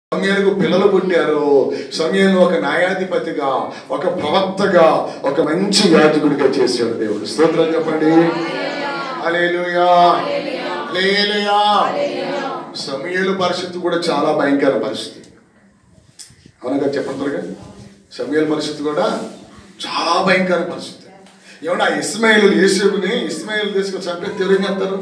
సమయాలకు పిల్లలు పుట్టారు సమయం ఒక న్యాయాధిపతిగా ఒక ప్రవక్తగా ఒక మంచి యాజకుడిగా చేశాడు దేవుడు స్తోత్రం చెప్పండి హల్లెలూయా హల్లెలూయా సమయలు పరిస్థితి కూడా చాలా భయంకర పరిస్థితి అవునగా చెప్పండి త్వరగా సమయాల పరిస్థితి కూడా చాలా భయంకర పరిస్థితి ఏమన్నా ఇస్మాయిల్ యేసుని ఇస్మాయిల్ తీసుకొని చంపేస్తే ఎవరేం చేస్తారు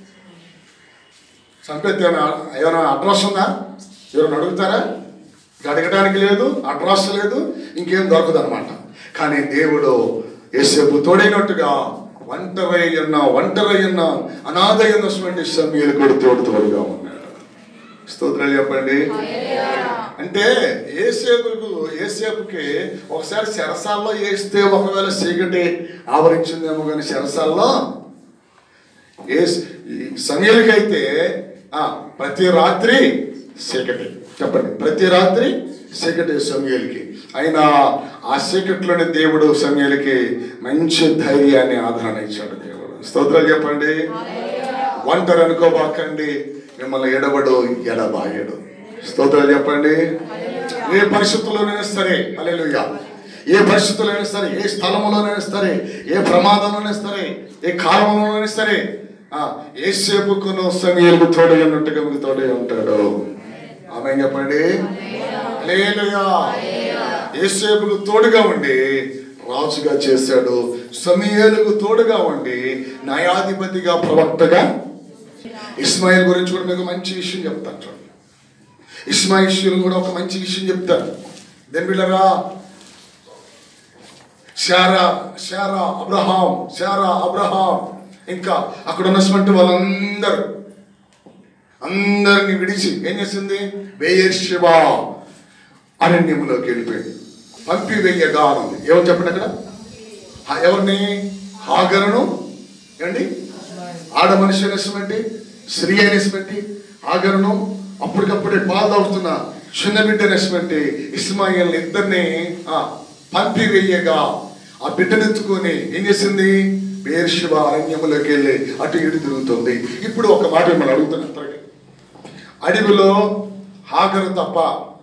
చంపేస్తే ఏమైనా ఏమైనా అడ్రస్ ఉందా ఎవరైనా అడుగుతారా అడగడానికి లేదు అడ్రస్ లేదు ఇంకేం దొరకదు అనమాట కానీ దేవుడు యేసేపు తోడైనట్టుగా ఒంటరై ఉన్న ఒంటరై ఉన్న అనాథ ఉన్నటువంటి సమయాలు కూడా తోడు తోడుగా ఉన్నాడు స్తోత్రాలు చెప్పండి అంటే ఏసేపుకు ఏసేపుకి ఒకసారి చెరసాల్లో వేస్తే ఒకవేళ చీకటి ఆవరించిందేమో కానీ చెరసాల్లో ఏ సమయాలకైతే ప్రతి రాత్రి చీకటి చెప్పండి ప్రతి రాత్రి చీకటి సమయాలకి అయినా ఆ చీకట్లోని దేవుడు సమయాలకి మంచి ధైర్యాన్ని ఆదరణ ఇచ్చాడు దేవుడు స్తోత్రాలు చెప్పండి ఒంటరి అనుకోబాకండి మిమ్మల్ని ఎడబడు ఎడబాయడు స్తోత్రాలు చెప్పండి ఏ పరిస్థితుల్లోనైనా సరే అలెలుయ్యా ఏ పరిస్థితుల్లోనైనా సరే ఏ స్థలంలోనైనా సరే ఏ ప్రమాదంలోనైనా సరే ఏ కాలంలోనైనా సరే ఆ, ఏ సేపుకును సమయాలకు తోడై ఉన్నట్టుగా మీకు తోడై ఉంటాడు ఆమె చెప్పండి హల్లెలూయా ఏ సేపుకు తోడుగా ఉండి రాజుగా చేశాడు సమయాలకు తోడుగా ఉండి న్యాయాధిపతిగా ప్రవక్తగా ఇస్మాయిల్ గురించి కూడా మీకు మంచి విషయం చెప్తాను చూడండి ఇస్మాయిల్ కూడా ఒక మంచి విషయం చెప్తారు దెన్ బిళ్ళరా Sarah Sarah Abraham Sarah Abraham ఇంకా అక్కడ ఉన్నటువంటి వాళ్ళందరూ అందరిని విడిచి ఏం చేసింది వేయర్శివా అరణ్యంలోకి వెళ్ళిపోయింది పంపి వెయ్యగా ఉంది ఏమని చెప్పండి అక్కడ ఆ ఎవరిని హాగరును ఏమండి ఆడ మనిషి అనేసినటువంటి స్త్రీ అనేసినటువంటి హాగరును అప్పటికప్పుడే పాలు తాగుతున్న చిన్న బిడ్డ అనేసినటువంటి ఇస్మాయిల్ ఇద్దరిని ఆ, పంపి వెయ్యగా ఆ బిడ్డనెత్తుకొని ఏం చేసింది బేర్షివ అరణ్యములోకి వెళ్ళి అటు ఇటు తిరుగుతుంది ఇప్పుడు ఒక మాట మనం అడుగుతున్నాం త్వరగా అడవిలో హాగరు తప్ప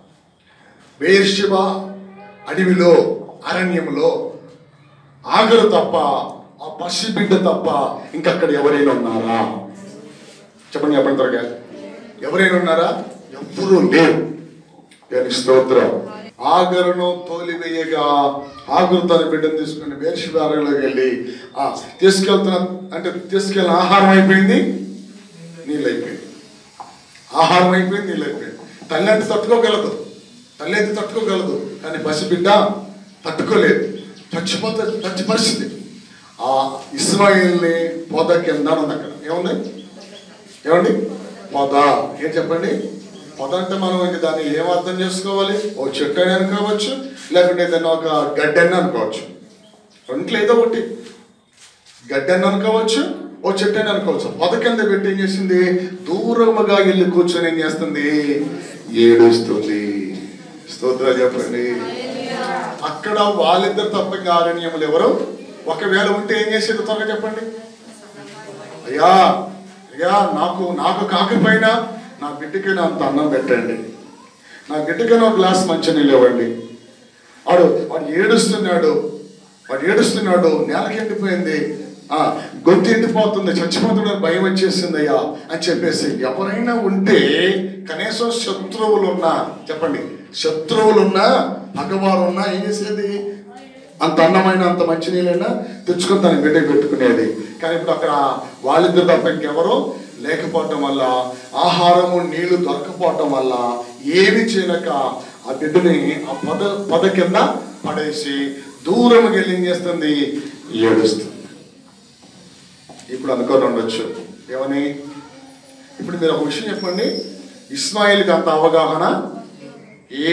బేర్షివ అడవిలో అరణ్యములో ఆగరు తప్ప ఆ పసి బిడ్డ తప్ప ఇంకక్కడ ఎవరైనా ఉన్నారా చెప్పండి చెప్పండి త్వరగా ఎవరైనా ఉన్నారా ఎవ్వరూ లేరు దాని స్తోత్రం ఆగరును తోలివేయగా ఆగురు తన బిడ్డను తీసుకుని వేర్షిదారులోకి వెళ్ళి ఆ తీసుకెళ్తున్న అంటే తీసుకెళ్ళిన ఆహారం అయిపోయింది నీళ్ళు అయిపోయింది ఆహారం అయిపోయింది నీళ్ళు అయిపోయింది తల్లి అయితే తట్టుకోగలదు తల్లి అయితే తట్టుకోగలదు కానీ పసిబిడ్డ తట్టుకోలేదు చచ్చిపోతే చచ్చి పరిస్థితి ఆ ఇస్రాయిల్ని పొద కింద ఉంది అక్కడ ఏముంది ఏమండి పొద ఏం చెప్పండి పొద అంటే మనం ఇంక దాన్ని ఏం అర్థం చేసుకోవాలి ఓ చెట్టు అని అనుకోవచ్చు లేకుంటే ఏదైనా ఒక గడ్డి అని అనుకోవచ్చు రెంట్లో ఏదో ఒకటి గడ్డి అని అనుకోవచ్చు ఓ చెట్టు అని అనుకోవచ్చు పొద కింద పెట్టి ఏం చేసింది దూరముగా వెళ్ళి కూర్చొని ఏం చేస్తుంది ఏడుస్తుంది స్తోత్రాలు చెప్పండి అక్కడ వాళ్ళిద్దరు తప్ప ఇంకా ఆరణ్యములు ఎవరు ఒకవేళ ఉంటే ఏం చేసేది త్వరగా చెప్పండి అయ్యా అయ్యా నాకు నాకు కాకపోయినా నా బిడ్డకి నా అంత అన్నం పెట్టండి నా బిడ్డకి ఒక గ్లాస్ మంచినీళ్ళు ఇవ్వండి వాడు వాడు ఏడుస్తున్నాడు వాడు ఏడుస్తున్నాడు నేలకి ఎండిపోయింది ఆ గొంతు ఎండిపోతుంది చచ్చిపోతున్నాడు భయం వచ్చేసింది అయ్యా అని చెప్పేసి ఎవరైనా ఉంటే కనీసం శత్రువులు ఉన్నా చెప్పండి శత్రువులు ఉన్నా పగవారు ఉన్నా ఏం చేసేది అంత అన్నమైన అంత మంచి నీళ్ళైనా తెచ్చుకొని తన బిడ్డ పెట్టుకునేది కానీ ఇప్పుడు అక్కడ వాళ్ళిద్దరు తప్ప ఇంకెవరు లేకపోవటం వల్ల ఆహారము నీళ్లు దొరకపోవటం వల్ల ఏమి చేయలేక ఆ బిడ్డని ఆ పద పద కింద పడేసి దూరం వెళ్ళి ఏం చేస్తుంది ఏడుస్తుంది ఇప్పుడు అనుకొని ఉండొచ్చు ఏమని ఇప్పుడు మీరు ఒక విషయం చెప్పండి ఇస్మాయిల్కి అంత అవగాహన ఏ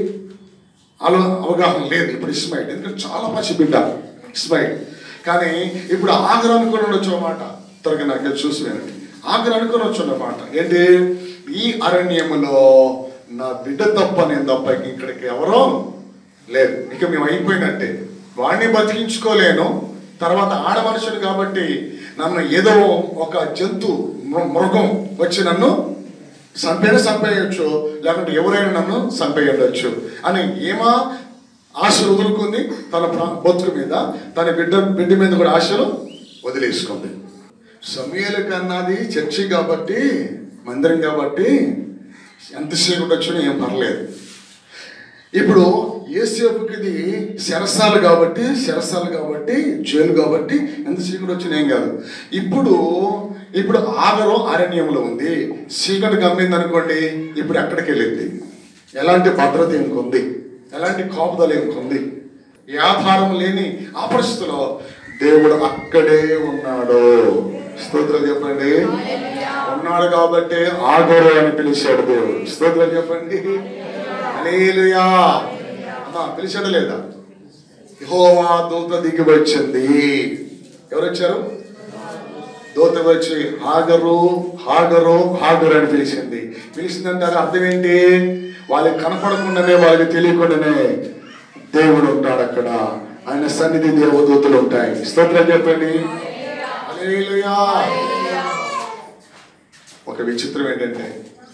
అలా అవగాహన లేదు ఇప్పుడు ఇస్మాయిల్ ఎందుకంటే చాలా మంచి బిడ్డ ఇస్మాయిల్ కానీ ఇప్పుడు ఆగ్రహం అనుకుని ఉండొచ్చు అన్నమాట త్వరగా నాకు చూసి వినండి ఆగ్రహం అనుకుని వచ్చు అన్నమాట ఏంటి ఈ అరణ్యములో నా బిడ్డ తప్ప నేను తప్ప ఇక్కడికి ఎవరో లేదు ఇక మేము అయిపోయినట్టే వాడిని బతికించుకోలేను తర్వాత ఆడ మనుషుడు కాబట్టి నన్ను ఏదో ఒక జంతు మృ- మృగం వచ్చి నన్ను చంపైనా చంపేయచ్చు లేకుంటే ఎవరైనా నన్ను చంపేయవచ్చు అని ఏమా ఆశలు వదులుకుంది తన ప్రా- బతుకు మీద తన బిడ్డ బిడ్డ మీద కూడా ఆశలు వదిలేసుకుంది సమయాలు కన్నది చర్చి కాబట్టి మందిరం కాబట్టి ఎంతసేపు వచ్చినా ఏం పర్లేదు ఇప్పుడు ఏసేపుకి ఇది శరసాలు కాబట్టి శరసాలు కాబట్టి జైలు కాబట్టి ఎంత చీకటి వచ్చినా ఏం కాదు ఇప్పుడు ఇప్పుడు ఆగరు అరణ్యంలో ఉంది చీకటి గమ్మింది అనుకోండి ఇప్పుడు ఎక్కడికి వెళ్ళింది ఎలాంటి భద్రత ఇంకొంది ఎలాంటి కాపుదల ఇంకొంది ఏ ఆధారం లేని ఆ పరిస్థితిలో దేవుడు అక్కడే ఉన్నాడు స్తోత్రం చెప్పండి ఉన్నాడు కాబట్టి ఆగరు అని పిలిచాడు దేవుడు స్తోత్రం చెప్పండి హల్లెలూయా అమ్మా పిలిచాడు లేదా యెహోవా దూత దిగి వచ్చింది ఎవరు వచ్చారు దూత వచ్చి హాగరు హాగరు హాగరు అని పిలిచింది పిలిచిందంటే అది అర్థం ఏంటి వాళ్ళకి కనపడకుండానే వాళ్ళకి తెలియకుండానే దేవుడు ఉంటాడు అక్కడ ఆయన సన్నిధి దేవదూతలు ఉంటాయి స్తోత్రం చెప్పండి హల్లెలూయా ఒక విచిత్రం ఏంటంటే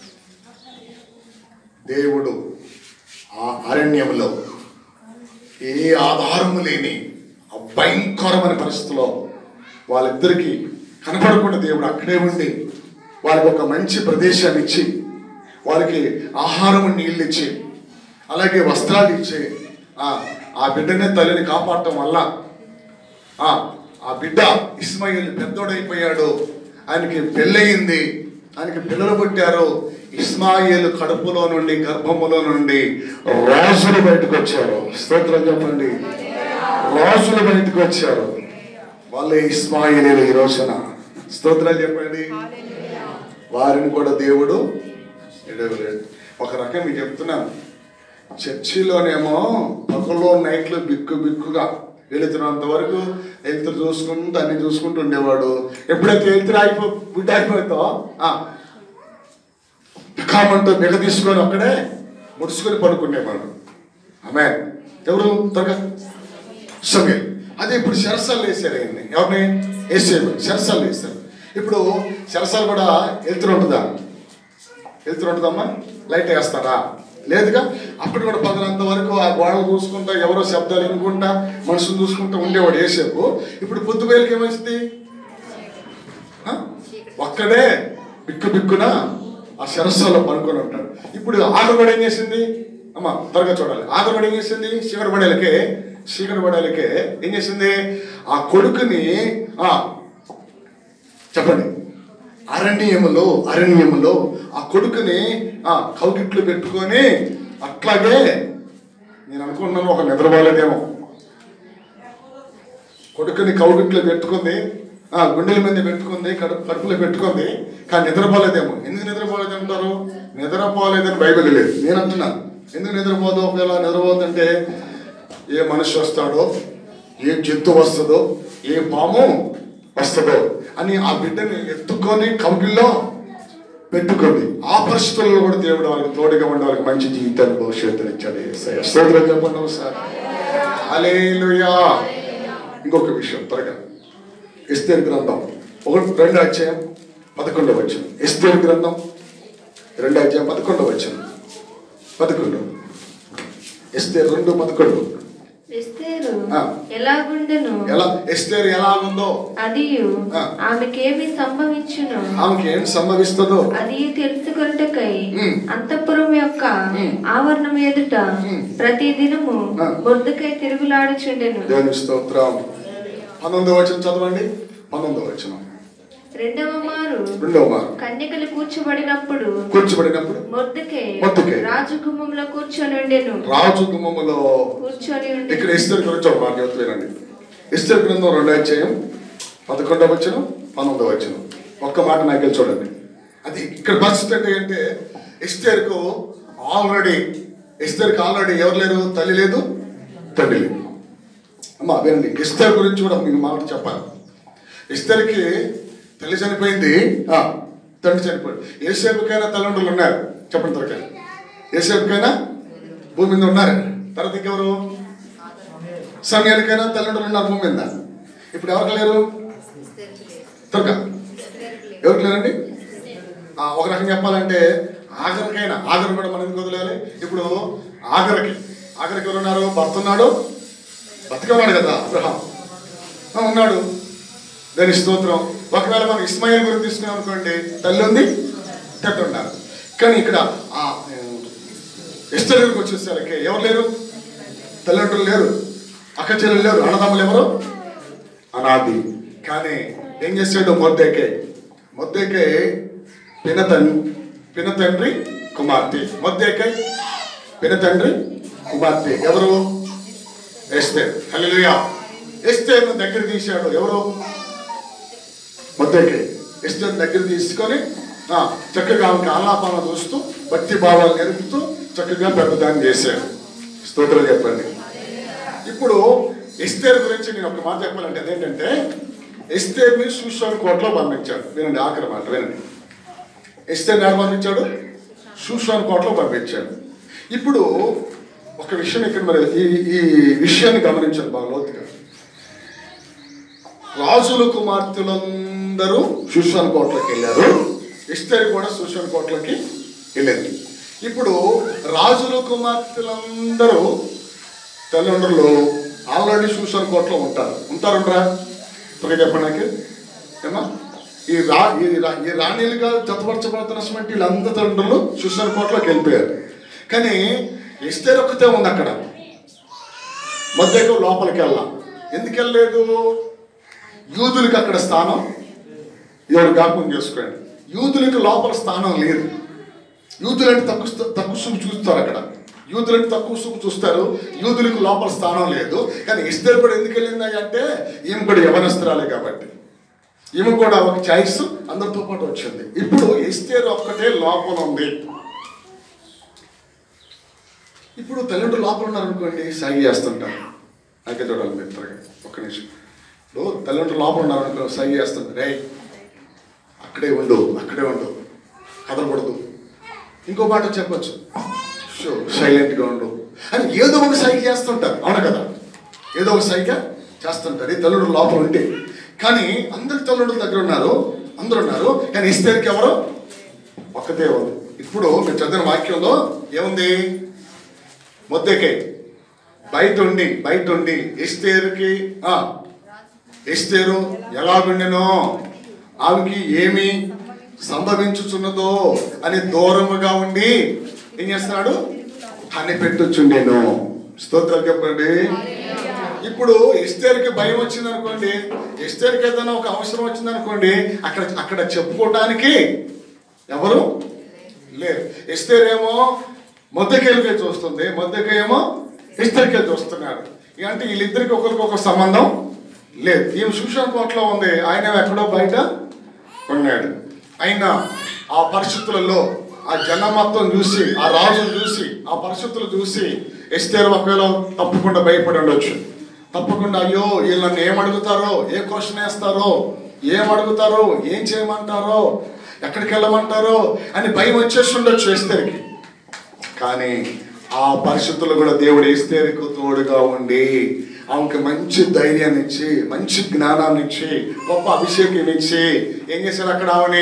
దేవుడు ఆ అరణ్యంలో ఏ ఆధారము లేని ఆ భయంకరమైన పరిస్థితిలో వాళ్ళిద్దరికి కనపడకుండా దేవుడు అక్కడే ఉండి వాళ్ళకి ఒక మంచి ప్రదేశాన్ని ఇచ్చి వాళ్ళకి ఆహారం నీళ్ళు ఇచ్చి అలాగే వస్త్రాలు ఇచ్చి ఆ ఆ బిడ్డనే తల్లిని కాపాడటం వల్ల ఆ ఆ బిడ్డ ఇస్మాయిల్ పెద్దోడైపోయాడు ఆయనకి పెళ్ళయింది ఆయనకి పిల్లలు పుట్టారు ఇస్మాయిల్ కడుపులో నుండి గర్భములో నుండి రాజులు బయటకు వచ్చారు స్తోత్రం చెప్పండి రాజులు బయటకు వచ్చారు వాళ్ళే ఇస్మాయిలీలు ఈ రోజున స్తోత్రాలు చెప్పండి వారిని కూడా దేవుడు ఎడవలేడు ఒక రకం మీకు చెప్తున్నాను చర్చిలోనేమో పగల్లో నైట్లో బిక్కు బిక్కుగా వెళుతున్నంత వరకు వెళ్తూ చూసుకుంటూ అన్ని చూసుకుంటూ ఉండేవాడు ఎప్పుడైతే వెళ్తురు అయిపో బిడ్డ అయిపోతావు కామంటూ బిగ తీసుకొని అక్కడే ముడుచుకొని పడుకునేవాడు ఆమె ఎవరు త్వరగా సమయం అదే ఇప్పుడు శరసాలు వేసారు ఆయన్ని ఎవరిని వేసేవాడు శరసాలు వేశారు ఇప్పుడు శరసాలు కూడా వెళ్తూ ఉంటుందా వెళ్తూ ఉంటుందమ్మా లైట్ వేస్తారా లేదుగా అప్పుడు కూడా పగలంత వరకు ఆ గోడలు చూసుకుంటా ఎవరో శబ్దాలు వినుకుంటా మనుషులు చూసుకుంటా ఉండేవాడు వేసేపు ఇప్పుడు పొద్దు వేలకి ఏమొచ్చింది ఆ? ఒక్కడే బిక్కు బిక్కున ఆ శరస్సులో పడుకొని ఉంటాడు ఇప్పుడు ఆగబడి ఏం చేసింది అమ్మ త్వరగా చూడాలి ఆగబడి ఏం చేసింది చీకటి పడేలకే చీకటి పడేలకే ఏం చేసింది ఆ కొడుకుని ఆ చెప్పండి అరణ్యములో అరణ్యములో ఆ కొడుకుని ఆ కౌగిట్లు పెట్టుకొని అట్లాగే నేను అనుకుంటున్నాను ఒక నిద్రపోలేదేమో కొడుకుని కౌగిట్లో పెట్టుకుంది ఆ గుండెల మీద పెట్టుకుంది కడుపు కడుపులో పెట్టుకుంది కానీ నిద్రపోలేదేమో ఎందుకు నిద్రపోలేదు అంటారు నిద్రపోలేదని బైబిల్ లేదు నేను అంటున్నాను ఎందుకు నిద్రపోదు ఒకవేళ నిద్రపోతుంటే ఏ మనిషి వస్తాడో ఏ జంతువు వస్తుందో ఏ పాము వస్తుందో అని ఆ బిడ్డని ఎత్తుకొని కౌగిల్లో పెట్టుకుంది ఆ పరిస్థితుల్లో కూడా దేవుడు వాళ్ళకి తోడుగా ఉండి వాళ్ళకి మంచి జీవితాన్ని భవిష్యత్తుని ఇచ్చాడు యేసయ్య. స్తోత్రం చెప్పండి ఒకసారి హల్లెలూయా ఇంకొక విషయం త్వరగా ఎస్తేర్ గ్రంథం ఒకటి రెండు అధ్యాయం పదకొండవ వచ్చిన ఎస్తేర్ గ్రంథం రెండు అధ్యాయం పదకొండవ వచ్చిన పదకొండు ఎస్తేర్ రెండు పదకొండు ఎస్తేరు ఆ. ఎలాగుండెను ఎలా ఎస్తేర్ ఎలా ఉందో అదియు ఆ. ఆమెకేమి సంభవించును ఆమెకి ఏం సంభవిస్తుందో అది తెలుసుకొనుటకై ఉమ్. అంతఃపురం యొక్క ఉమ్. ఆవరణం ఎదుట ఉమ్. ప్రతి దినము ఆ. బొద్దుకై తిరుగులాడుచుండెను దేవుని స్తోత్రం పంతొమ్మిదో వచ్చిన చదవండి పంతొమ్మిదో వచ్చిన రెండవ మారు రెండవ మారు కన్యకలు కూర్చోబడినప్పుడు కూర్చోబడినప్పుడు మొద్దుకే మొర్దెకై. రాజగుమ్మంలో కూర్చొని ఉండెను రాజు గుమ్మములో కూర్చొని ఉండి ఇక్కడ ఇస్తర్ గురించి ఒక మాట చెప్తున్నానండి ఇస్తర్ గ్రంథం రెండో అధ్యాయం పదకొండవ వచ్చిన పంతొమ్మిదవ వచ్చిన ఒక్క మాట నాకు వెళ్ళి చూడండి అది ఇక్కడ పరిస్థితి అంటే ఏంటంటే ఎస్తేర్కు ఆల్రెడీ ఎస్తేర్కి ఆల్రెడీ ఎవరు లేరు తల్లి లేదు తండ్రి లేదు అమ్మా వినండి ఎస్తేర్ గురించి కూడా మీకు మాట చెప్పాలి ఎస్తేర్కి తల్లి చనిపోయింది ఆ, తండ్రి చనిపోయాడు ఏసేపుకైనా తల్లిదండ్రులు ఉన్నారు చెప్పండి త్వరగా ఏసేపుకైనా భూమి మీద ఉన్నారు తర్వాత ఇంకెవరు సమయానికైనా తల్లిదండ్రులు ఉన్నారు భూమి మీద ఇప్పుడు ఎవరికి లేరు త్వరగా ఎవరికి లేరండి ఆ, ఒక రకం చెప్పాలంటే ఆఖరికైనా ఆఖరి కూడా మనం ఎందుకు వదిలేయాలి ఇప్పుడు ఆఖరికి ఆఖరికి ఎవరు ఉన్నారు భర్త ఉన్నాడు బతకవాడు కదా అబ్రహాం ఆ, ఉన్నాడు దాని స్తోత్రం ఒకవేళ మనం ఇస్మాయిల్ గురించి తీసుకున్నాం అనుకోండి తల్లి ఉంది తట్టు ఉన్నారు కానీ ఇక్కడ ఆ ఎస్టర్ దగ్గరికి వచ్చేసరికి ఎవరు లేరు తల్లిదండ్రులు లేరు అక్క చెల్లెలు లేరు అన్నదమ్ములు ఎవరు అనాది కానీ ఏం చేశాడు మొద్దేకే మొద్దేకే పినతన్ పినతండ్రి కుమార్తె మొద్దేకే పినతండ్రి కుమార్తె ఎవరు ఎస్తేర్ హల్లెలూయా ఎస్తేర్ను దగ్గర తీశాడు ఎవరు మొద్దకి ఎస్తేర్ దగ్గర తీసుకొని ఆ, చక్కగా ఆమెకి ఆలాపన చూస్తూ భక్తి భావాలు నేర్పుతూ చక్కగా పెద్దదాన్ని చేశాడు స్తోత్రం చెప్పండి ఇప్పుడు ఎస్తేర్ గురించి నేను ఒక మాట చెప్పాలంటే అదేంటంటే ఎస్తేర్ని సూషాన్ కోటలో పంపించాడు వినండి ఆఖరి మాట వినండి ఎస్తేర్ని ఎక్కడ పంపించాడు సూషాన్ కోటలో పంపించాడు ఇప్పుడు ఒక విషయం ఇక్కడ మరి ఈ ఈ విషయాన్ని గమనించాలి బాగా లోతుగా రాజుల కుమార్తెలందరూ సుషాన్ కోటలోకి వెళ్ళారు ఇస్తరి కూడా సుషాన్ కోటలోకి వెళ్ళింది ఇప్పుడు రాజుల కుమార్తెలందరూ తల్లిదండ్రులు ఆల్రెడీ సుషాన్ కోటలో ఉంటారు ఉంటారుంటారా త్వరగా చెప్పండి నాకు ఏమా ఈ రా ఈ రా- ఈ రాణిలుగా జతపరచబడుతున్నటువంటి వీళ్ళందరి తల్లిదండ్రులు సుషాన్ కోటలోకి వెళ్ళిపోయారు కానీ ఇస్తేర్ ఒక్కతే ఉంది అక్కడ మధ్యకు లోపలికి వెళ్ళాం ఎందుకు వెళ్ళలేదు యూదులకి అక్కడ స్థానం ఎవరు జ్ఞాపకం చేసుకోండి యూదులకి లోపల స్థానం లేదు యూదులంటే తక్కువ స్థ- తక్కువ చూపు చూస్తారు అక్కడ యూదులంటే తక్కువ చూపు చూస్తారు యూదులకు లోపల స్థానం లేదు కానీ ఇస్తర్ కూడా ఎందుకు వెళ్ళింది అంటే ఈమె కూడా యవనస్త్రాలే కాబట్టి ఈమె కూడా ఒక చాయిస్ అందరితో పాటు వచ్చింది ఇప్పుడు ఇస్తేర్ ఒక్కటే లోపల ఉంది ఇప్పుడు తల్లిదండ్రులు లోపల ఉన్నారనుకోండి సాగి చేస్తుంటారు అయితే చూడాలి మీరు త్వరగా ఒక్క నిమిషం ఇప్పుడు తల్లిదండ్రులు లోపల ఉన్నారనుకో సాగి చేస్తుంటారు రే అక్కడే ఉండు అక్కడే ఉండు కదలకూడదు ఇంకో మాట చెప్పొచ్చు షో సైలెంట్గా ఉండు అని ఏదో ఒక సైకి చేస్తుంటారు అవును కదా ఏదో ఒక సైగా చేస్తుంటారు ఈ తల్లుడు లోపల ఉంటే కానీ అందరి తల్లుడు దగ్గర ఉన్నారు అందరు ఉన్నారు కానీ ఇస్తేరికి ఎవరు ఒక్కతే ఉంది ఇప్పుడు మీరు చదివిన వాక్యంలో ఏముంది మొద్దకే బయట ఉండి బయట ఉండి ఎస్తేరుకి ఆ, ఎస్తేరు ఎలాగుండెనో ఆమెకి ఏమి సంభవించుచున్నదో అని దూరముగా ఉండి ఏం చేస్తున్నాడు కనిపెట్టుచుండెను స్తోత్రాలు చెప్పండి ఇప్పుడు ఎస్తేర్కి భయం వచ్చింది అనుకోండి ఎస్తేర్కి ఏదైనా ఒక అవసరం వచ్చింది అనుకోండి అక్కడ అక్కడ చెప్పుకోవడానికి ఎవరు లేరు ఎస్తేరేమో మొద్దకేలుకే చూస్తుంది మొద్దకేమో ఇద్దరికే చూస్తున్నాడు ఇక అంటే వీళ్ళిద్దరికి ఒకరికి ఒక సంబంధం లేదు ఈమె సుషాన్ కోట్లో ఉంది ఆయన ఎక్కడో బయట ఉన్నాడు అయినా ఆ పరిస్థితులలో ఆ జనం మొత్తం చూసి ఆ రాజును చూసి ఆ పరిస్థితులు చూసి ఎస్తేరు ఒకవేళ తప్పకుండా భయపడి ఉండొచ్చు తప్పకుండా అయ్యో వీళ్ళు నన్ను ఏం అడుగుతారో ఏ క్వశ్చన్ వేస్తారో ఏం అడుగుతారో ఏం చేయమంటారో ఎక్కడికి వెళ్ళమంటారో అని భయం వచ్చేసి ఉండొచ్చు ఎస్తేరికి కానీ ఆ పరిస్థితుల్లో కూడా దేవుడు ఏస్తేరికి తోడుగా ఉండి ఆమెకి మంచి ధైర్యాన్ని ఇచ్చి మంచి జ్ఞానాన్ని ఇచ్చి గొప్ప అభిషేకం ఇచ్చి ఏం చేశారు అక్కడ ఆమెని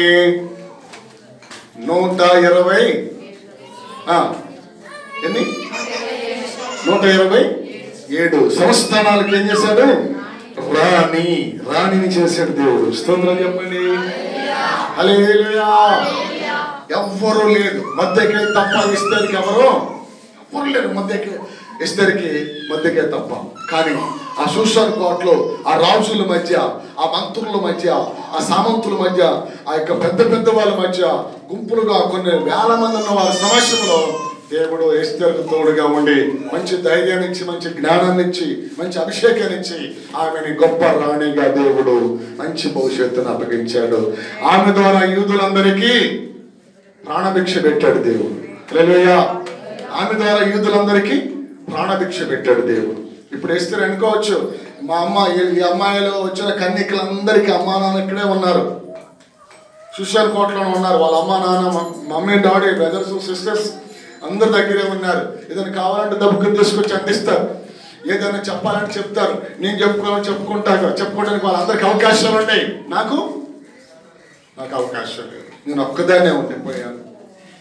నూట ఇరవై ఆ, ఎన్ని నూట ఇరవై ఏడు సంస్థానాలకు ఏం చేశాడు రాణి రాణిని చేశాడు దేవుడు స్తోత్రం చెప్పండి హల్లెలూయా ఎవ్వరూ లేదు మధ్యకే తప్ప ఇస్తరికి ఎవరు ఎవ్వరు లేరు మధ్యకే ఇస్తరికి మధ్యకే తప్ప కానీ ఆ సూషాన్ కోటలో ఆ రాజుల మధ్య ఆ మంత్రుల మధ్య ఆ సామంతుల మధ్య ఆ యొక్క పెద్ద పెద్ద వాళ్ళ మధ్య గుంపులుగా కొన్ని వేల మంది ఉన్న వారి సమస్యలో దేవుడు ఎస్తేర్కు తోడుగా ఉండి మంచి ధైర్యాన్ని ఇచ్చి మంచి జ్ఞానాన్ని ఇచ్చి మంచి అభిషేకాన్ని ఇచ్చి ఆమెని గొప్ప రాణిగా దేవుడు మంచి భవిష్యత్తును అప్పగించాడు ఆమె ద్వారా యూదులందరికీ ప్రాణభిక్ష పెట్టాడు దేవుడు హల్లెలూయా ఆమె ద్వారా యూదులందరికీ ప్రాణభిక్ష పెట్టాడు దేవుడు ఇప్పుడు వేస్తే అనుకోవచ్చు మా అమ్మ ఈ- ఈ అమ్మాయిలు వచ్చిన కన్యకలందరికీ అమ్మా నాన్న ఇక్కడే ఉన్నారు సుశాల్ కోటలో ఉన్నారు వాళ్ళ అమ్మ నాన్న మ- మమ్మీ డాడీ బ్రదర్స్ సిస్టర్స్ అందరి దగ్గరే ఉన్నారు ఏదైనా కావాలంటే దబ్బుకుని తీసుకొచ్చి అందిస్తారు ఏదైనా చెప్పాలంటే చెప్తారు నేను చెప్పుకోవాలని చెప్పుకుంటాను చెప్పుకోవడానికి వాళ్ళందరికీ అవకాశాలు ఉన్నాయి నాకు నాకు అవకాశం లేదు నేను ఒక్కదాన్నే ఉండిపోయాను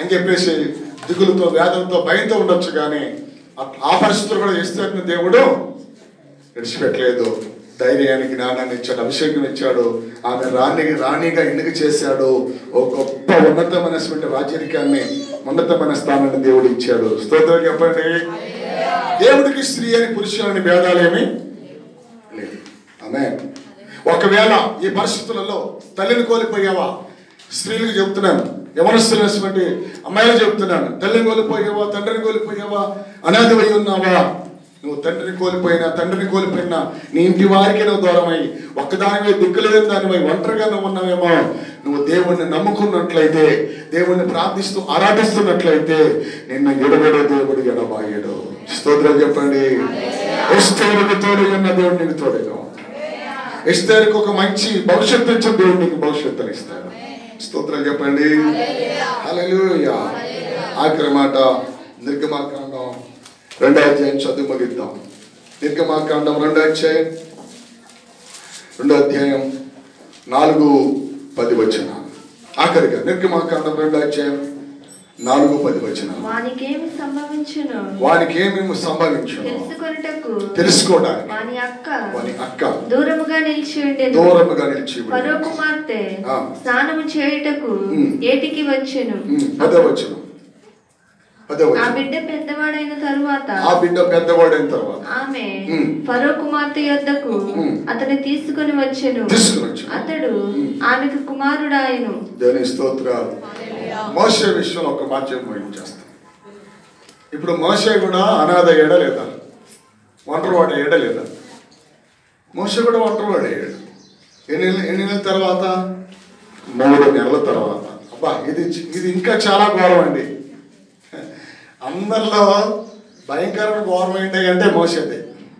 అని చెప్పేసి దిగులతో వేదనతో భయంతో ఉండొచ్చు కానీ ఆ- ఆ పరిస్థితులు కూడా ఇస్తారని దేవుడు విడిచిపెట్టలేదు ధైర్యానికి జ్ఞానాన్ని ఇచ్చాడు అభిషేకం ఇచ్చాడు ఆమె రాణి రాణిగా ఎన్నిక చేశాడు ఒక గొప్ప ఉన్నతమైనటువంటి రాజరికాన్ని ఉన్నతమైన స్థానాన్ని దేవుడు ఇచ్చాడు స్తోత్రం చెప్పండి దేవుడికి స్త్రీ అని పురుషులని భేదాలేమి లేదు ఆమె ఒకవేళ ఈ పరిస్థితులలో తల్లిని కోల్పోయావా స్త్రీలకు చెప్తున్నాను యవనస్తులైనటువంటి అమ్మాయిలు చెప్తున్నాను తల్లిని కోల్పోయావా తండ్రిని కోల్పోయావా అనాథమై ఉన్నావా నువ్వు తండ్రిని కోల్పోయినా తండ్రిని కోల్పోయినా నీ ఇంటి వారికి నువ్వు దూరమై ఒక్కదానివై దిక్కులేని దానివై ఒంటరిగా నువ్వు ఉన్నావేమో నువ్వు దేవుణ్ణి నమ్ముకున్నట్లయితే దేవుణ్ణి ప్రార్థిస్తూ ఆరాధిస్తున్నట్లయితే నిన్ను ఎడబడే దేవుడు ఎడబాయడు స్తోత్రం చెప్పండి ఎస్తేరుకు తోడు ఉన్న దేవుడు నీకు తోడుగా ఎస్తేరుకు ఒక మంచి భవిష్యత్తు ఇచ్చిన దేవుడు నీకు భవిష్యత్తుని ఇస్తాడు స్తోత్రం చెప్పండి హల్లెలూయా ఆఖరి మాట నిర్గమాకాండం రెండో అధ్యాయం చదువు ముగిద్దాం నిర్గమాకాండం రెండో అధ్యాయం రెండో అధ్యాయం నాలుగు పది వచ్చిన ఆఖరిగా నిర్గమాకాండం రెండో అధ్యాయం నాలుగు పది వచ్చిన వానికేమి సంభవించును వానికి ఏమేమి సంభవించు తెలుసుకొనుటకు తెలుసుకోవడానికి వాని అక్క వాని అక్క దూరముగా నిలిచి ఉండెను దూరముగా నిలిచి ఉంది. ఫరో కుమార్తె ఆ. స్నానము చేయుటకు ఉమ్. ఏటికి వచ్చెను ఉమ్, పదో వచ్చును పదో ఆ వచ్చును బిడ్డ పెద్దవాడైన తరువాత ఆ బిడ్డ పెద్దవాడైన తర్వాత ఆమె ఉమ్. ఫరో కుమార్తె యొద్దకు ఉమ్. అతని తీసుకుని వచ్చెను తీసుకుని వచ్చును. అతడు ఆమెకు కుమారుడాయను దేవుని స్తోత్రాలు మోసే విషయంలో ఒక మాధ్యం చేస్తాం ఇప్పుడు మోసే కూడా అనాథ ఏడ లేదా ఒంటరివాడ ఏడ లేదా మోసే కూడా ఒంటరివాడు అయ్యాడు ఎన్ని ఎన్ని నెలల తర్వాత మూడు నెలల తర్వాత అబ్బా ఇది ఇది ఇంకా చాలా ఘోరం అండి అందరిలో భయంకరమైన ఘోరం ఏంటి అంటే మోసేది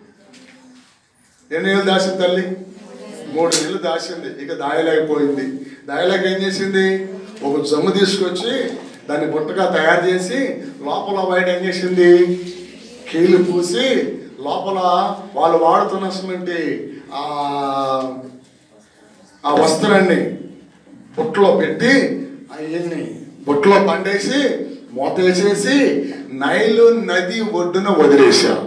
ఎన్ని నెలలు దాచింది తల్లి మూడు నెలలు దాచింది ఇక దాయలేకపోయింది దాయలేక ఏం చేసింది ఒక జమ్ము తీసుకొచ్చి దాన్ని బుట్టగా తయారు చేసి లోపల బయట ఏం చేసింది కీలు పూసి లోపల వాళ్ళు వాడుతున్నటువంటి ఆ ఆ వస్త్రాన్ని బుట్టలో పెట్టి అవన్నీ బుట్టలో పండేసి మూత వేసేసి నైలు నది ఒడ్డున వదిలేశారు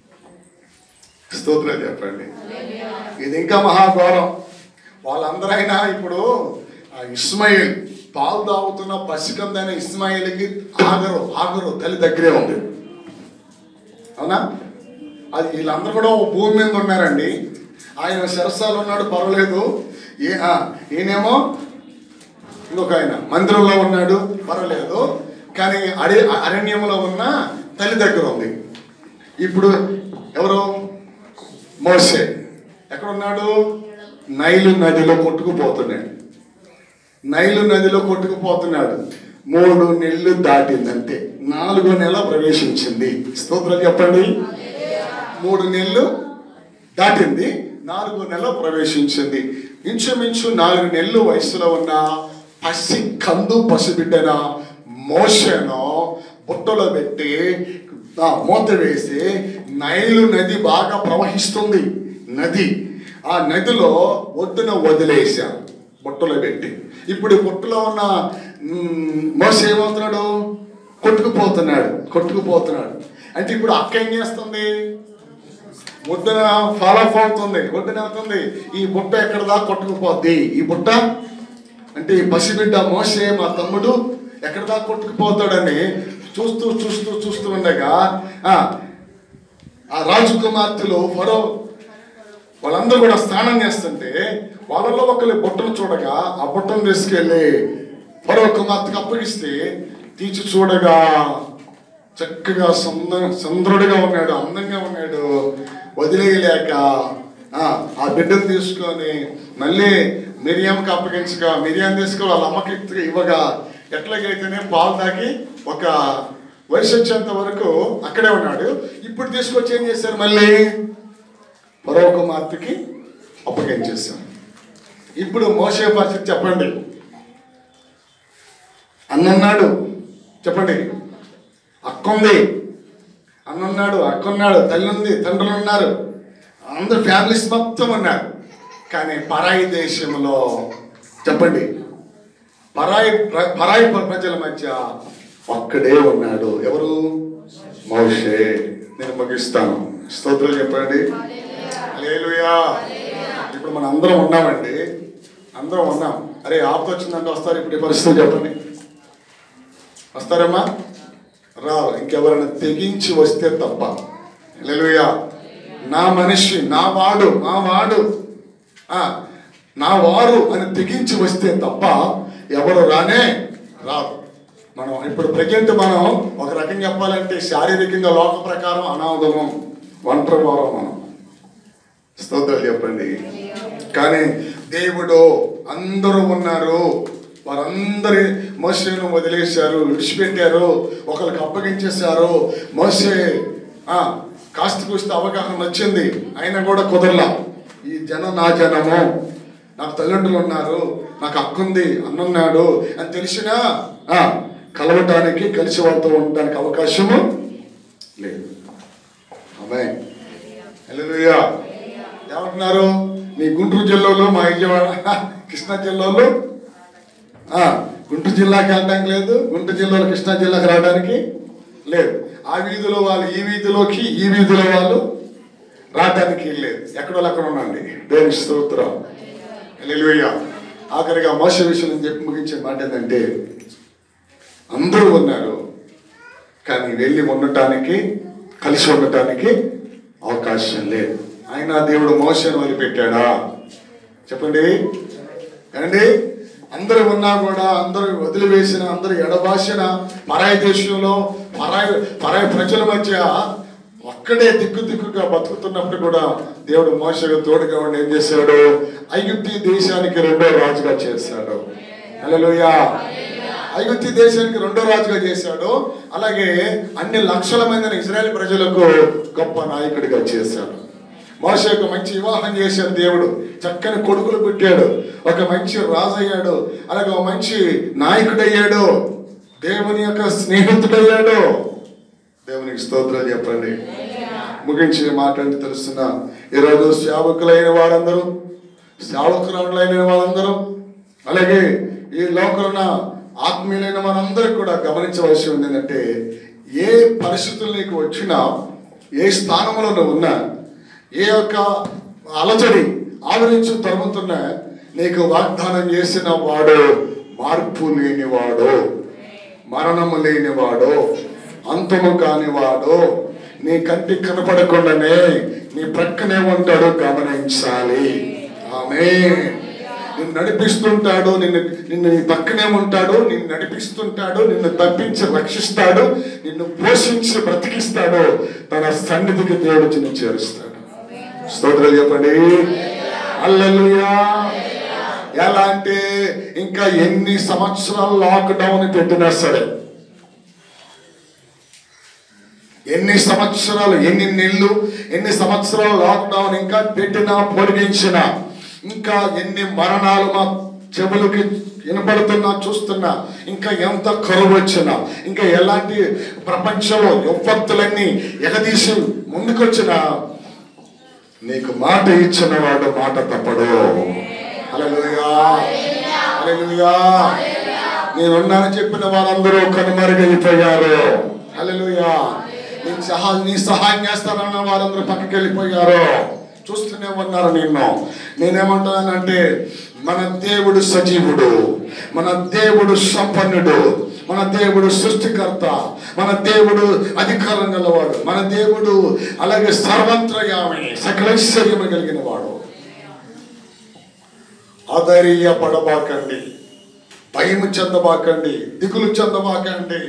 స్తోత్రం చెప్పండి ఇది ఇంకా మహాఘోరం వాళ్ళందరైనా ఇప్పుడు ఆ ఇస్మాయిల్ పాలు తాగుతున్న పసికందైన ఇస్మాయిల్కి ఆగరు ఆగరు తల్లి దగ్గరే ఉంది అవునా అది వీళ్ళందరూ కూడా ఓ భూమి మీద ఉన్నారండి ఆయన శరసాలు ఉన్నాడు పర్వాలేదు ఏ ఆ, ఈయనేమో ఇంకొక ఆయన మందిరంలో ఉన్నాడు పర్వాలేదు కానీ అడే అరణ్యంలో ఉన్న తల్లి దగ్గర ఉంది ఇప్పుడు ఎవరు మోసే ఎక్కడ ఉన్నాడు నైలు నదిలో కొట్టుకుపోతున్నాడు నైలు నదిలో కొట్టుకుపోతున్నాడు మూడు నెలలు దాటింది అంతే నాలుగో నెల ప్రవేశించింది స్తోత్రం చెప్పండి మూడు నెలలు దాటింది నాలుగో నెల ప్రవేశించింది ఇంచుమించు నాలుగు నెలలు వయసులో ఉన్న పసి కందు పసిబిడ్డన మోసను బుట్టలో పెట్టి ఆ, మూత వేసి నైలు నది బాగా ప్రవహిస్తుంది నది ఆ నదిలో ఒడ్డున వదిలేశాం బుట్టలో పెట్టి ఇప్పుడు ఈ బుట్టలో ఉన్న మ్, మోస ఏమవుతున్నాడు కొట్టుకుపోతున్నాడు కొట్టుకుపోతున్నాడు అంటే ఇప్పుడు అక్క ఏం చేస్తుంది ఒడ్డున ఫాలో అప్ అవుతుంది ఒడ్డున అవుతుంది ఈ బుట్ట ఎక్కడ దాకా కొట్టుకుపోద్ది ఈ బుట్ట అంటే ఈ పసిబిడ్డ మోసే మా తమ్ముడు ఎక్కడ దాకా కొట్టుకుపోతాడని చూస్తూ చూస్తూ చూస్తూ ఉండగా ఆ, ఆ రాజకుమార్తెలు ఫరో వాళ్ళందరూ కూడా స్నానం చేస్తుంటే వాళ్ళలో ఒకరి బుట్టను చూడగా ఆ బుట్టను తీసుకెళ్ళి ఫరో కుమార్తెకు అప్పగిస్తే తీసి చూడగా చక్కగా సుంద సుందరుడిగా ఉన్నాడు అందంగా ఉన్నాడు వదిలేయలేక ఆ, ఆ బిడ్డను తీసుకొని మళ్ళీ మిరియంకి అప్పగించగా మిరియం తీసుకొని వాళ్ళ అమ్మకి ఇవ్వగా ఎట్లాగైతేనే పాలు తాగి ఒక వయసు వచ్చేంత వరకు అక్కడే ఉన్నాడు ఇప్పుడు తీసుకొచ్చి ఏం చేశారు మళ్ళీ పరో కుమార్తెకి అప్పగించేశాం ఇప్పుడు మోసే పరిస్థితి చెప్పండి అన్నున్నాడు చెప్పండి అక్కుంది అన్నున్నాడు అక్కున్నాడు తల్లి ఉంది తండ్రులు ఉన్నారు అందరు ఫ్యామిలీస్ మొత్తం ఉన్నారు కానీ పరాయి దేశంలో చెప్పండి పరాయి ప్ర- పరాయి ప్ర- ప్రజల మధ్య ఒక్కడే ఉన్నాడు ఎవరు మోషే నేను ముగిస్తాను స్తోత్రం చెప్పండి హల్లెలూయా ఇప్పుడు మనం అందరం ఉన్నామండి అందరం ఉన్నాం అరే ఆపద వచ్చిందంటే వస్తారు ఇప్పుడు ఈ పరిస్థితి చెప్పండి వస్తారమ్మా రావు ఇంకెవరైనా తెగించి వస్తే తప్ప హల్లెలూయా నా మనిషి నా వాడు నా వాడు ఆ, నా వారు అని తెగించి వస్తే తప్ప ఎవరు రానే రాదు మనం ఇప్పుడు ప్రజెంట్ మనం ఒక రకంగా చెప్పాలంటే శారీరకంగా లోక ప్రకారం అనాథము ఒంటరి వారం మనం స్తోత్రాలు చెప్పండి కానీ దేవుడు అందరూ ఉన్నారు వారందరి మోసేను వదిలేశారు విడిచిపెట్టారు ఒకరికి అప్పగించేశారు మోసే ఆ, కాస్త కూస్త అవగాహన వచ్చింది అయినా కూడా కుదరలా ఈ జనం నా జనము నాకు తల్లిదండ్రులు ఉన్నారు నాకు అక్కుంది అన్నున్నాడు అని తెలిసినా ఆ, కలవటానికి కలిసి వాళ్ళతో ఉండడానికి అవకాశము లేదు ఆమె హల్లెలూయా ఏమంటున్నారు మీ గుంటూరు జిల్లాలో మా విజయవాడ కృష్ణా జిల్లాలో ఆ, గుంటూరు జిల్లాకి వెళ్ళడానికి లేదు గుంటూరు జిల్లాలో కృష్ణా జిల్లాకి రావడానికి లేదు ఆ వీధిలో వాళ్ళు ఈ వీధిలోకి ఈ వీధిలో వాళ్ళు రావడానికి లేదు ఎక్కడో అక్కడ ఉండండి దేవుని స్తోత్రం హల్లెలూయా ఆఖరిగా మోస విషయం చెప్పి ముగించే మాట ఏంటంటే అందరూ ఉన్నారు కానీ వెళ్ళి ఉండటానికి కలిసి ఉండటానికి అవకాశం లేదు ఆయన దేవుడు మోసను వదిలిపెట్టాడా చెప్పండి ఏమండి అందరూ ఉన్నా కూడా అందరూ వదిలివేసిన అందరూ ఎడబాసిన పరాయి దేశంలో పరాయి పరాయి ప్రజల మధ్య ఒక్కడే దిక్కు దిక్కుగా బతుకుతున్నప్పుడు కూడా దేవుడు మోసగా తోడుగా ఉండి ఏం చేశాడు ఐగుప్తి దేశానికి రెండో రాజుగా చేశాడు హల్లెలూయా ఐగుప్తి దేశానికి రెండో రాజుగా చేశాడు అలాగే అన్ని లక్షల మందిని ఇజ్రాయెల్ ప్రజలకు గొప్ప నాయకుడిగా చేశాడు మోషకు మంచి వివాహం చేశాడు దేవుడు చక్కని కొడుకులు పుట్టాడు ఒక మంచి రాజు అయ్యాడు అలాగే ఒక మంచి నాయకుడయ్యాడు దేవుని యొక్క స్నేహితుడయ్యాడు దేవునికి స్తోత్రాలు చెప్పండి ముగించి మాట్లాడి తెలుస్తున్నా ఈరోజు సేవకులైన వారందరూ సేవకురాళ్ళైన వాళ్ళందరూ అలాగే ఈ లోకంలో ఆత్మీయులైన వారందరూ కూడా గమనించవలసి ఉంది ఏంటంటే ఏ పరిస్థితులు నీకు వచ్చినా ఏ స్థానంలో నువ్వు ఉన్నా ఏ యొక్క అలజడి ఆవరించి తరుముతున్నా నీకు వాగ్దానం చేసిన వాడు మార్పు లేనివాడు మరణము లేనివాడు అంతము కానివాడు నీ కంటి కనపడకుండానే నీ ప్రక్కనే ఉంటాడు గమనించాలి ఆమె నిన్ను నడిపిస్తుంటాడు నిన్ను నిన్ను నీ పక్కనే ఉంటాడు నిన్ను నడిపిస్తుంటాడు నిన్ను తప్పించి రక్షిస్తాడు నిన్ను పోషించి బ్రతికిస్తాడు తన సన్నిధికి దేవుడు నిన్ను చేరుస్తాడు స్తోత్రాలు చెప్పండి అల్లెలుయా ఎలా అంటే ఇంకా ఎన్ని సంవత్సరాలు లాక్డౌన్ పెట్టినా సరే ఎన్ని సంవత్సరాలు ఎన్ని నెలలు ఎన్ని సంవత్సరాలు లాక్డౌన్ ఇంకా పెట్టినా పొడిగించినా ఇంకా ఎన్ని మరణాలు మా చెవులకి వినపడుతున్నా చూస్తున్నా ఇంకా ఎంత కరువు వచ్చినా ఇంకా ఎలాంటి ప్రపంచంలో యువత్తులన్నీ ఎగదీసి ముందుకొచ్చినా నీకు మాట ఇచ్చిన వాడు మాట తప్పడు హల్లెలూయా హల్లెలూయా నేనున్నానని చెప్పిన వారందరూ కనుమరుగైపోయారు హల్లెలూయా నీ సహా నీ సహాయం చేస్తానన్న వారందరూ పక్కకి వెళ్ళిపోయారు చూస్తూనే ఉన్నారు నిన్ను నేనేమంటానంటే మన దేవుడు సజీవుడు మన దేవుడు సంపన్నుడు మన దేవుడు సృష్టికర్త మన దేవుడు అధికారం గలవాడు మన దేవుడు అలాగే సర్వత్రయామి సకలైశ్వర్యము కలిగిన వాడు ఆధైర్య పడబాకండి భయం చెందబాకండి దిగులు చెందబాకండి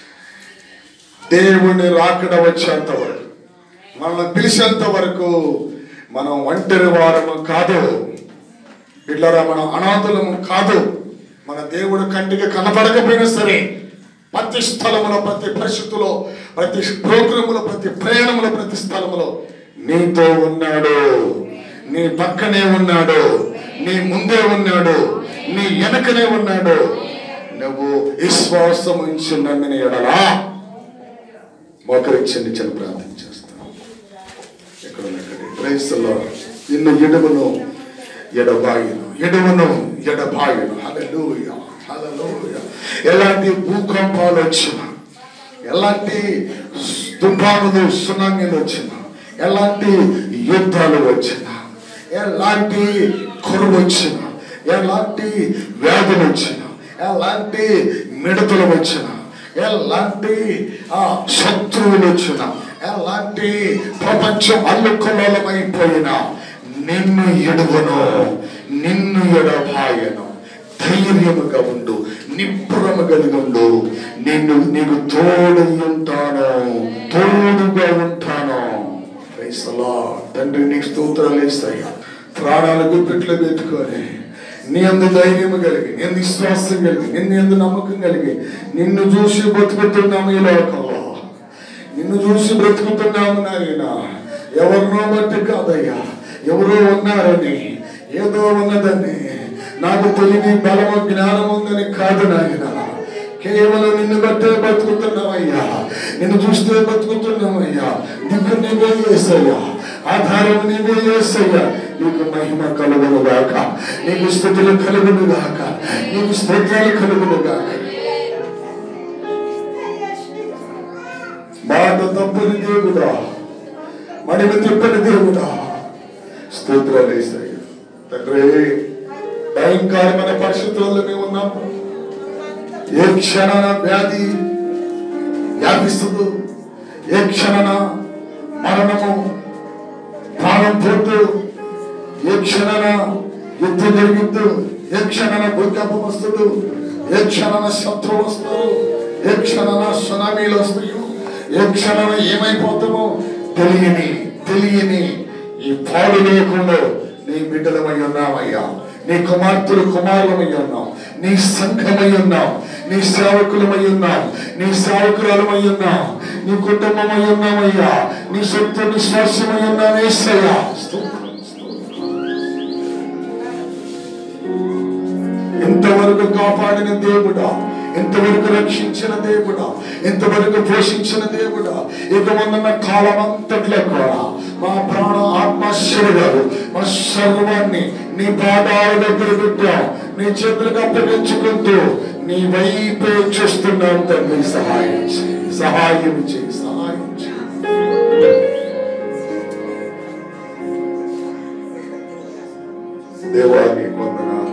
దేవుని రాకడ వచ్చేంత వరకు మనల్ని పిలిచేంత వరకు మనం ఒంటరి వారము కాదు ఇట్లరా మనం అనాథులము కాదు మన దేవుడు కంటికి కనపడకపోయినా సరే ప్రతి స్థలములో ప్రతి పరిస్థితుల్లో ప్రతి ప్రోగ్రాములో ప్రతి ప్రయాణములో ప్రతి స్థలములో నీతో ఉన్నాడు నీ పక్కనే ఉన్నాడు నీ ముందే ఉన్నాడు నీ వెనకనే ఉన్నాడు నువ్వు విశ్వాసం ఉంచి నమ్మిన ఎడలా మోకరించండి చిన్న ప్రార్థన చేస్తాను ఎక్కడ ఉన్నక్కడ క్రైస్తలో నిన్ను ఎడుగును ఎడబాయును ఎడుగును ఎడబాయును హల్లెలూయా హల్లెలూయా ఎలాంటి భూకంపాలు వచ్చినా ఎలాంటి తుఫానులు సునామీలు వచ్చినా ఎలాంటి యుద్ధాలు వచ్చినా ఎలాంటి కరువు వచ్చినా ఎలాంటి వ్యాధులు వచ్చినా ఎలాంటి మిడతలు వచ్చినా ఎలాంటి ఆ శత్రువులు వచ్చినా ఎలాంటి ప్రపంచం అల్లుకల్లోలమైపోయినా నిన్ను ఎడువను నిన్ను ఎడబాయను ధైర్యముగా ఉండు నిప్పురము కలిగి ఉండు నిన్ను నీకు తోడై ఉంటాను తోడుగా ఉంటాను Praise the Lord. తండ్రి నీకు స్తోత్రాలు వేస్తాయి ప్రాణాలకు పెట్లు పెట్టుకొని నీ అందు ధైర్యము కలిగి నీ అందు విశ్వాసం కలిగి నిన్ను ఎందు నమ్మకం కలిగి నిన్ను చూసి బతుకుతున్నాము ఈ లోకంలో నిన్ను చూసి బ్రతుకుతున్నాము నాయన ఎవరినో బట్టి కాదయ్యా ఎవరో ఉన్నారని ఏదో ఉన్నదని నాకు తెలివి బలము జ్ఞానం ఉందని కాదు నాయన కేవలం నిన్ను బట్టే బతుకుతున్నామయ్యా నిన్ను చూస్తే బతుకుతున్నామయ్యా దిక్కు నీవే చేసయ్యా ఆధారం నీవే చేసయ్యా నీకు మహిమ కలుగును గాక నీకు స్థుతులు కలుగును గాక నీకు స్తోత్రాలు కలుగును గాక మాట తప్పని దేవుడా మడిమ తిప్పని దేవుడా స్తోత్రాలు వేస్తాయి తండ్రి భయంకరమైన పరిస్థితుల్లో మేము ఉన్నాం ఏ క్షణాన వ్యాధి వ్యాపిస్తుందో ఏ క్షణాన మరణము ప్రాణం పోతూ ఏ క్షణాన యుద్ధం జరిగిద్దు ఏ క్షణాన భూకంపం వస్తుంది ఏ క్షణాన శత్రువు వస్తారు ఏ క్షణాన సునామీలు వస్తాయి ఏ క్షణాన ఏమైపోతామో తెలియని తెలియని ఈ పాడు లేకుండా నీ బిడ్డలమై ఉన్నామయ్యా నీ కుమార్తెలు కుమారులమై ఉన్నాం నీ సంఘమై ఉన్నాం నీ సేవకులమై ఉన్నాం నీ సేవకురాలమై ఉన్నాం నీ కుటుంబమై ఉన్నామయ్యా నీ సొంత విశ్వాసమై ఉన్నాం ఏసయ్యా స్తోత్రం, స్తోత్రం. ఇంతవరకు కాపాడిన దేవుడా ఇంతవరకు రక్షించిన దేవుడా ఇంతవరకు పోషించిన దేవుడా ఇక ఉన్న కాలం అంతట్లో కూడా మా ప్రాణ ఆత్మ శరీరాలు మా సర్వాన్ని నీ పాదాల దగ్గర పెట్టాం నీ చేతులకు అప్పగించుకుంటూ నీ వైపే చూస్తున్నాం తండ్రి సహాయం చేయి సహాయం చేయి సహాయం చేయి దేవాన్ని వందనాలు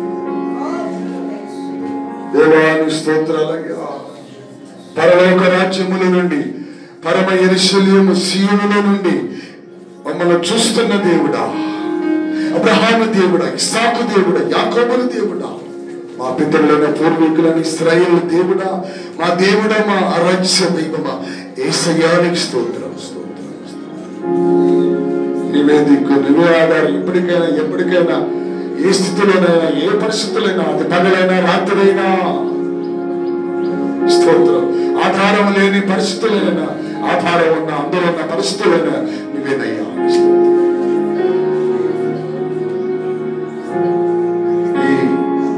దేవాని స్తోత్రాలయ్యా పరలోక రాజ్యముల నుండి పరమ ఎరుశల్యము సీనుల నుండి మమ్మల్ని చూస్తున్న దేవుడా అబ్రహాము దేవుడా ఇసాకు దేవుడా యాకోబుల దేవుడా మా పితరులైన పూర్వీకులైన ఇస్రాయేల్ దేవుడా మా దేవుడా మా అరాజ్య దైవమా ఏసయానికి స్తోత్రం స్తోత్రం స్తోత్రం. నీవే దిక్కు నువ్వే ఆధారం ఇప్పటికైనా ఎప్పటికైనా ఏ స్థితిలోనైనా ఏ పరిస్థితులైనా అది పగలైనా రాత్రైనా స్తోత్రం ఆధారం లేని పరిస్థితులైనా ఆధారం ఉన్న అందరూ ఉన్న పరిస్థితులైనా నువ్వేనయ్యా స్తోత్రం. ఈ-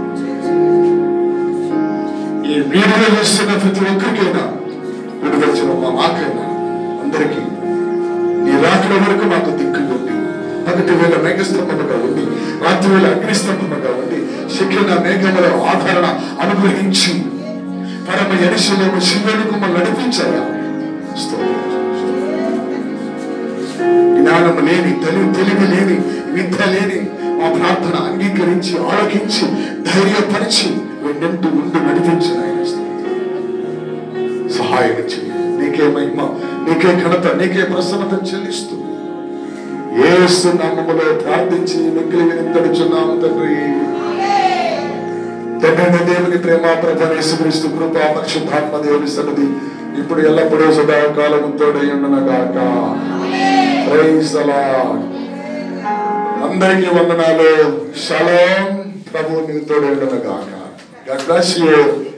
ఈ వీడియో చేస్తున్న ప్రతి ఒక్కరికైనా విడుదల మా మాకైనా అందరికీ నీ రాత్రి వరకు మాకు దిక్కుగా ఉండి పగటి వేళ మేఘస్తంభముగా ఉండి రాత్రి వేళ అగ్నిస్తంభముగా ఉండి శిక్షణ మేఘముల ఆదరణ అనుగ్రహించి పరమ ఎరిశలేము శివునికి మమ్మల్ని నడిపించాయా స్తోత్రం. జ్ఞానం లేని తెలివి తెలివి లేని విద్య లేని మా ప్రార్థన అంగీకరించి ఆలోకించి ధైర్యపరిచి వెంటూ ఉండి నడిపించిన ఆయన స్తోత్రం. సహాయం చేయి నీకే మహిమ నీకే ఘనత నీకే ప్రసన్నత చెల్లిస్తూ ఏసు నామములో ప్రార్థించి మిక్కిలి వినితడుచున్నాము తండ్రి తండ్రి దేవుని ప్రేమ ప్రభనేశ్వరిస్తూ కృప పరిశుద్ధాత్మ దేవుని సన్నిధి ఇప్పుడు ఎల్లప్పుడూ సదాకాలం తోడై ఉండనగాక Praise the Lord. అందరికీ వందనాలు షలోం ప్రభు నీతో ఉండనగాక గాడ్ బ్లెస్ యూ